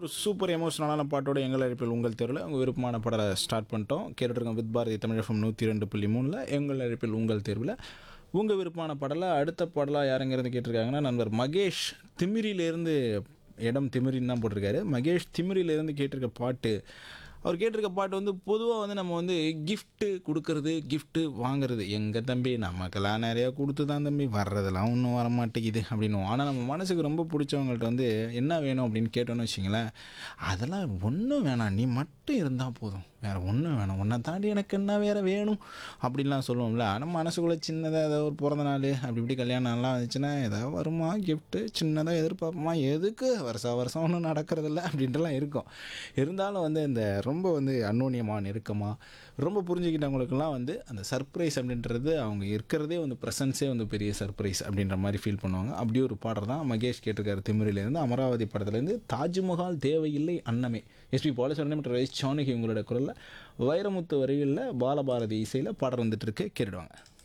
ஒரு சூப்பர் எமோஷனலான பாட்டோட எங்கள் அழைப்பில் உங்கள் தெருவில் உங்கள் விருப்பமான படத்தை ஸ்டார்ட் பண்ணிட்டோம் கேட்டுட்ருக்கோம் வித் பாரதி தமிழகம் நூற்றி ரெண்டு புள்ளி மூணில் எங்கள் அழைப்பில் உங்கள் தேர்வில் உங்கள் விருப்பமான பாடலை அடுத்த பாடலாக யாருங்கிறது கேட்டிருக்காங்கன்னா நண்பர் மகேஷ் திமிரியிலேருந்து இடம் திமிரின்னு தான் போட்டிருக்காரு மகேஷ் திமிரியிலேருந்து கேட்டிருக்க பாட்டு அவர் கேட்டிருக்க பாட்டு வந்து பொதுவாக வந்து நம்ம வந்து gift கொடுக்கறது gift வாங்குறது எங்கள் தம்பி நமக்கெல்லாம் நிறையா கொடுத்து தான் தம்பி வர்றதெல்லாம் ஒன்றும் வர மாட்டேங்குது அப்படின்னு ஆனால் நம்ம மனசுக்கு ரொம்ப பிடிச்சவங்கள்ட்ட வந்து என்ன வேணும் அப்படின்னு கேட்டோன்னு வச்சிங்களேன் அதெல்லாம் ஒன்றும் வேணாம் நீ மட்டும் இருந்தால் போதும் வேறு ஒன்றும் வேணாம் உன்னை தாண்டி எனக்கு என்ன வேறு வேணும் அப்படின்லாம் சொல்லுவோம்ல ஆனால் மனசுக்குள்ளே சின்னதாக ஏதாவது ஒரு பிறந்த நாள் அப்படி இப்படி கல்யாணம் எல்லாம் வந்துச்சுன்னா ஏதாவது வருமா கிஃப்ட்டு சின்னதாக எதிர்பார்ப்போமா எதுக்கு வருஷம் வருஷம் ஒன்றும் நடக்கிறதில்ல அப்படின்ட்டுலாம் இருக்கும் இருந்தாலும் வந்து இந்த ரொம்ப வந்து அன்னோன்யமாக நெருக்கமாக ரொம்ப புரிஞ்சுக்கிட்டவங்களுக்கெல்லாம் வந்து அந்த சர்ப்ரைஸ் அப்படின்றது அவங்க இருக்கிறதே வந்து ப்ரெசன்ஸே வந்து பெரிய சர்ப்ரைஸ் அப்படின்ற மாதிரி ஃபீல் பண்ணுவாங்க அப்படி ஒரு பாடல் தான் மகேஷ் கேட்டிருக்காரு திமிரிலேருந்து அமராவதி படத்துலேருந்து தாஜ்மஹால் தேவையில்லை அன்னமே எஸ்பி பாலசுவரன் மற்றும் ரயிஸ் சானகி உங்களோட குரலில் வைரமுத்து வரிகளில் பாலபாரதி இசையில் பாடல் வந்துட்டு இருக்கு கேட்டுடுவாங்க